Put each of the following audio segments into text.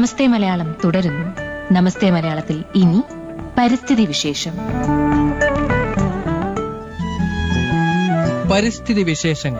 നമസ്തേ മലയാളം തുടരുന്നു നമസ്തേ മലയാളത്തിൽ ഇനി പരിസ്ഥിതി വിശേഷം പരിസ്ഥിതി വിശേഷങ്ങൾ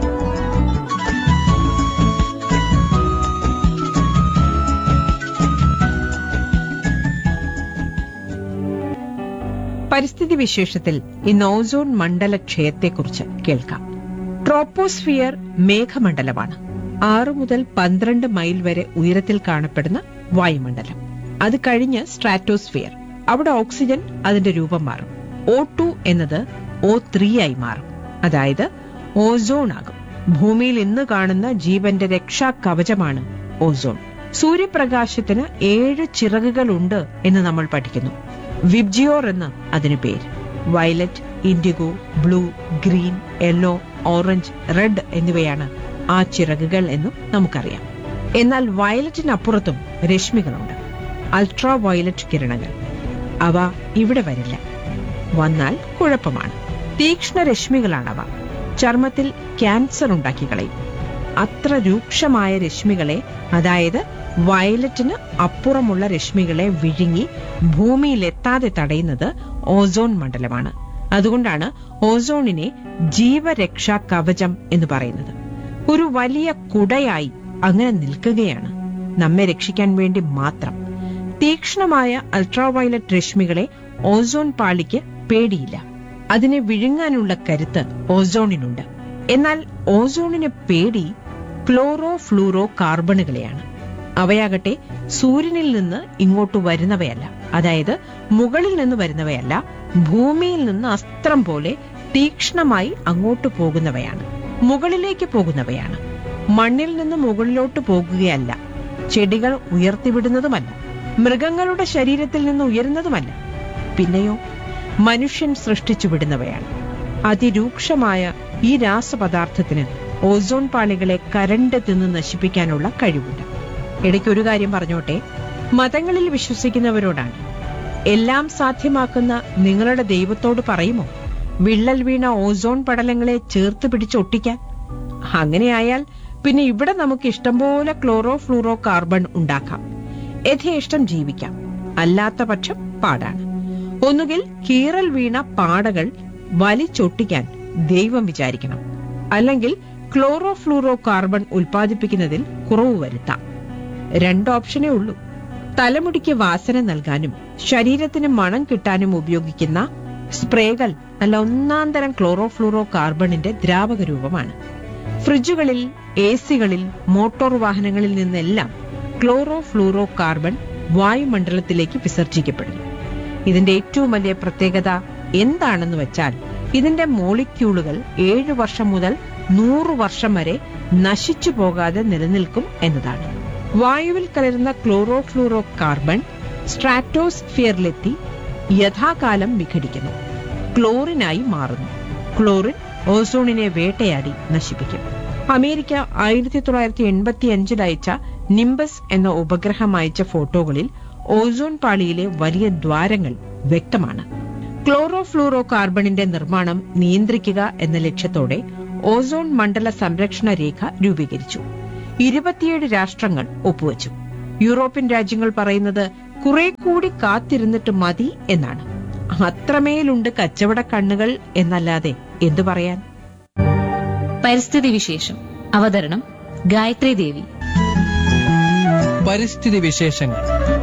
പരിസ്ഥിതി വിശേഷത്തിൽ ഇന്ന് ഓസോൺ മണ്ഡല ക്ഷയത്തെക്കുറിച്ച് കേൾക്കാം ട്രോപ്പോസ്ഫിയർ മേഘമണ്ഡലമാണ് ആറു മുതൽ പന്ത്രണ്ട് മൈൽ വരെ ഉയരത്തിൽ കാണപ്പെടുന്ന വായുമണ്ഡലം അത് കഴിഞ്ഞ് സ്ട്രാറ്റോസ്ഫിയർ അവിടെ ഓക്സിജൻ അതിന്റെ രൂപം മാറും ഓ ടു എന്നത് ഓ ത്രീ ആയി മാറും അതായത് ഓസോൺ ആകും ഭൂമിയിൽ ഇന്ന് കാണുന്ന ജീവന്റെ രക്ഷാ കവചമാണ് ഓസോൺ സൂര്യപ്രകാശത്തിന് ഏഴ് ചിറകുകളുണ്ട് എന്ന് നമ്മൾ പഠിക്കുന്നു വിബ്ജിയോർ എന്ന് അതിന് പേര് violet indigo blue green yellow orange red എന്നിവയാണ് ആ ചിറകുകൾ എന്നും നമുക്കറിയാം എന്നാൽ വയലറ്റിനപ്പുറത്തും രശ്മികളുണ്ട് അൾട്രാ വയലറ്റ് കിരണങ്ങൾ അവ ഇവിടെ വരില്ല വന്നാൽ കുഴപ്പമാണ് തീക്ഷ്ണ രശ്മികളാണവ ചർമ്മത്തിൽ ക്യാൻസർ ഉണ്ടാക്കി കളയും അത്ര രൂക്ഷമായ രശ്മികളെ അതായത് വയലറ്റിന് അപ്പുറമുള്ള രശ്മികളെ വിഴുങ്ങി ഭൂമിയിലെത്താതെ തടയുന്നത് ഓസോൺ മണ്ഡലമാണ് അതുകൊണ്ടാണ് ഓസോണിനെ ജീവരക്ഷാ കവചം എന്ന് പറയുന്നത് ഒരു വലിയ കുടയായി അങ്ങനെ നിൽക്കുകയാണ് നമ്മെ രക്ഷിക്കാൻ വേണ്ടി മാത്രം തീക്ഷ്ണമായ അൾട്രാവയലറ്റ് രശ്മികളെ ഓസോൺ പാളിക്ക് പേടിയില്ല അതിനെ വിഴുങ്ങാനുള്ള കരുത്ത് ഓസോണിനുണ്ട് എന്നാൽ ഓസോണിന് പേടി ക്ലോറോ ഫ്ലൂറോ കാർബണുകളെയാണ് അവയാകട്ടെ സൂര്യനിൽ നിന്ന് ഇങ്ങോട്ട് വരുന്നവയല്ല അതായത് മുകളിൽ നിന്ന് വരുന്നവയല്ല ഭൂമിയിൽ നിന്ന് അസ്ത്രം പോലെ തീക്ഷ്ണമായി അങ്ങോട്ട് പോകുന്നവയാണ് മുകളിലേക്ക് പോകുന്നവയാണ് മണ്ണിൽ നിന്ന് മുകളിലോട്ട് പോകുകയല്ല ചെടികൾ ഉയർത്തിവിടുന്നതുമല്ല മൃഗങ്ങളുടെ ശരീരത്തിൽ നിന്ന് ഉയരുന്നതുമല്ല പിന്നെയോ മനുഷ്യൻ സൃഷ്ടിച്ചു വിടുന്നവയാണ് അതിരൂക്ഷമായ ഈ രാസപദാർത്ഥത്തിന് ഓസോൺ പാളികളെ കരണ്ട് തിന്ന് നശിപ്പിക്കാനുള്ള കഴിവുണ്ട് ഇടയ്ക്ക് ഒരു കാര്യം പറഞ്ഞോട്ടെ മതങ്ങളിൽ വിശ്വസിക്കുന്നവരോടാണ് എല്ലാം സാധ്യമാക്കുന്ന നിങ്ങളുടെ ദൈവത്തോട് പറയുമോ വിള്ളൽ വീണ ഓസോൺ പടലങ്ങളെ ചേർത്ത് പിടിച്ചൊട്ടിക്കാൻ അങ്ങനെയായാൽ പിന്നെ ഇവിടെ നമുക്ക് ഇഷ്ടംപോലെ ക്ലോറോ ഫ്ലൂറോ കാർബൺ ഉണ്ടാക്കാം യഥേഷ്ടം ജീവിക്കാം അല്ലാത്ത പക്ഷം പാടാണ് ഒന്നുകിൽ കീറൽ വീണ പാടകൾ വലിച്ചൊട്ടിക്കാൻ ദൈവം വിചാരിക്കണം അല്ലെങ്കിൽ ക്ലോറോ ഫ്ലൂറോ കാർബൺ ഉൽപ്പാദിപ്പിക്കുന്നതിൽ കുറവ് വരുത്താം രണ്ട് ഓപ്ഷനേ ഉള്ളൂ തലമുടിക്ക് വാസന നൽകാനും ശരീരത്തിന് മണം കിട്ടാനും ഉപയോഗിക്കുന്ന സ്പ്രേകൾ നല്ല ഒന്നാം തരം ക്ലോറോ ഫ്ലൂറോ കാർബണിന്റെ ദ്രാവക രൂപമാണ് ഫ്രിഡ്ജുകളിൽ എ സികളിൽ മോട്ടോർ വാഹനങ്ങളിൽ നിന്നെല്ലാം ക്ലോറോ ഫ്ലൂറോ കാർബൺ വായുമണ്ഡലത്തിലേക്ക് വിസർജിക്കപ്പെടുന്നു ഇതിന്റെ ഏറ്റവും വലിയ പ്രത്യേകത എന്താണെന്ന് വെച്ചാൽ ഇതിന്റെ മോളിക്യൂളുകൾ ഏഴു വർഷം മുതൽ നൂറു വർഷം വരെ നശിച്ചു പോകാതെ നിലനിൽക്കും എന്നതാണ് വായുവിൽ കലരുന്ന ക്ലോറോ ഫ്ലൂറോ കാർബൺ സ്ട്രാറ്റോസ്ഫിയറിലെത്തി യഥാകാലം വിഘടിക്കുന്നു ക്ലോറിനായി മാറുന്നു ക്ലോറിൻ ഓസോണിനെ വേട്ടയാടി നശിപ്പിക്കും അമേരിക്ക ആയിരത്തി തൊള്ളായിരത്തി എൺപത്തി അഞ്ചിൽ അയച്ച നിംബസ് എന്ന ഉപഗ്രഹം അയച്ച ഫോട്ടോകളിൽ ഓസോൺ പാളിയിലെ വലിയ ദ്വാരങ്ങൾ വ്യക്തമാണ് ക്ലോറോ ഫ്ലൂറോ കാർബണിന്റെ നിർമ്മാണം നിയന്ത്രിക്കുക എന്ന ലക്ഷ്യത്തോടെ ഓസോൺ മണ്ഡല സംരക്ഷണ രേഖ രൂപീകരിച്ചു ഇരുപത്തിയേഴ് രാഷ്ട്രങ്ങൾ ഒപ്പുവച്ചു യൂറോപ്യൻ രാജ്യങ്ങൾ പറയുന്നത് കുറെ കൂടി കാത്തിരുന്നിട്ട് മതി എന്നാണ് അത്രമേലുണ്ട് കച്ചവട കണ്ണുകൾ എന്നല്ലാതെ എന്തു പറയാൻ പരിസ്ഥിതി വിശേഷം അവതരണം ഗായത്രി ദേവി പരിസ്ഥിതി വിശേഷങ്ങൾ